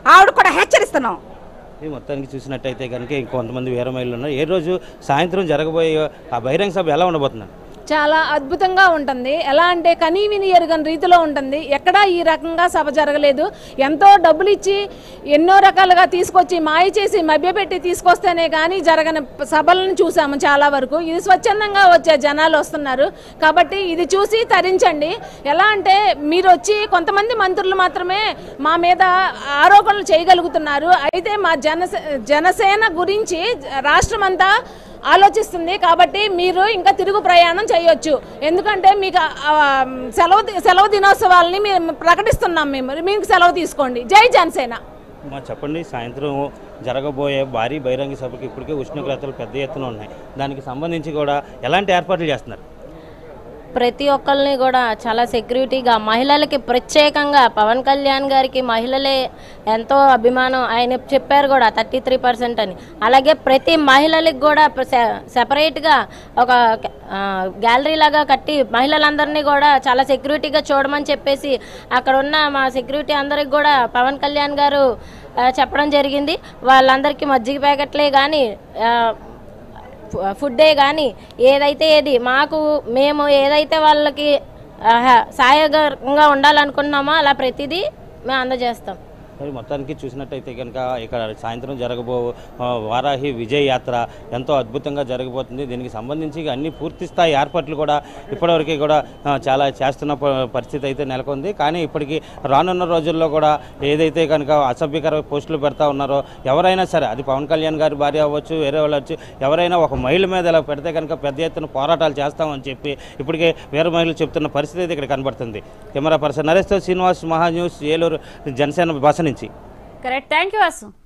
ఆవిడ కూడా హెచ్చరిస్తున్నాం ఈ మొత్తానికి చూసినట్టయితే కనుక ఇంకొంతమంది వేరే మహిళలు ఉన్నారు ఏ రోజు సాయంత్రం జరగబోయే ఆ బహిరంగ సభ ఎలా ఉండబోతున్నారు చాలా అద్భుతంగా ఉంటుంది ఎలా అంటే కనీ విని ఎరుగని రీతిలో ఉంటుంది ఎక్కడా ఈ రకంగా సభ జరగలేదు ఎంతో డబ్బులు ఇచ్చి ఎన్నో రకాలుగా తీసుకొచ్చి మాయ చేసి మభ్యపెట్టి తీసుకొస్తేనే కానీ జరగని సభలను చూసాము చాలా వరకు ఇది స్వచ్ఛందంగా వచ్చే జనాలు వస్తున్నారు కాబట్టి ఇది చూసి తరించండి ఎలా అంటే మీరు వచ్చి కొంతమంది మంత్రులు మాత్రమే మా మీద ఆరోపణలు చేయగలుగుతున్నారు అయితే మా జనసే జనసేన గురించి రాష్ట్రమంతా ఆలోచిస్తుంది కాబట్టి మీరు ఇంకా తిరుగు ప్రయాణం చేయొచ్చు ఎందుకంటే మీకు ఆ, సెలవు సెలవు దినోత్సవాలని మేము ప్రకటిస్తున్నాం మేము మీకు సెలవు తీసుకోండి జై జనసేన మా చెప్పండి సాయంత్రం జరగబోయే భారీ బహిరంగ సభకి ఇప్పటికే ఉష్ణోగ్రతలు పెద్ద ఎత్తున ఉన్నాయి దానికి సంబంధించి కూడా ఎలాంటి ఏర్పాట్లు చేస్తున్నారు ప్రతి ఒక్కరిని కూడా చాలా సెక్యూరిటీగా మహిళలకి ప్రత్యేకంగా పవన్ కళ్యాణ్ గారికి మహిళలే ఎంతో అభిమానం ఆయన చెప్పారు కూడా థర్టీ త్రీ పర్సెంట్ అని అలాగే ప్రతి మహిళలకు కూడా సెపరేట్గా ఒక ఆ, గ్యాలరీ లాగా కట్టి మహిళలందరినీ కూడా చాలా సెక్యూరిటీగా చూడమని చెప్పేసి అక్కడ ఉన్న మా సెక్యూరిటీ అందరికి కూడా పవన్ కళ్యాణ్ గారు ఆ, చెప్పడం జరిగింది వాళ్ళందరికీ మజ్జిగ ప్యాకెట్లే కానీ ఫు- ఫుడ్డే కానీ ఏదైతే ఏది మాకు మేము ఏదైతే వాళ్ళకి ఆహా, సాయగంగా ఉండాలనుకున్నామో అలా ప్రతిదీ మేము అందజేస్తాం మరి మొత్తానికి చూసినట్టయితే కనుక ఇక్కడ సాయంత్రం జరగబో ఆ, వారాహి విజయ్ యాత్ర ఎంతో అద్భుతంగా జరగబోతుంది దీనికి సంబంధించి అన్ని పూర్తి స్థాయి ఏర్పాట్లు కూడా ఇప్పటివరకు కూడా ఆ, చాలా చేస్తున్న ప- పరిస్థితి అయితే నెలకొంది కానీ ఇప్పటికీ రానున్న రోజుల్లో కూడా ఏదైతే కనుక అసభ్యకర పోస్టులు పెడతా ఉన్నారో ఎవరైనా సరే అది పవన్ కళ్యాణ్ గారి భార్య అవ్వచ్చు వేరే వాళ్ళు అవ్వచ్చు ఎవరైనా ఒక మహిళ మీద ఇలా పెడితే కనుక పెద్ద ఎత్తున పోరాటాలు చేస్తామని చెప్పి ఇప్పటికే వేరే మహిళలు చెప్తున్న పరిస్థితి అయితే ఇక్కడ కనబడుతుంది కెమెరా పర్సన్ నరేష్తో శ్రీనివాస్ మహా న్యూస్ ఏలూరు జనసేన బస నుంచి కరెక్ట్ థ్యాంక్ యూ అసు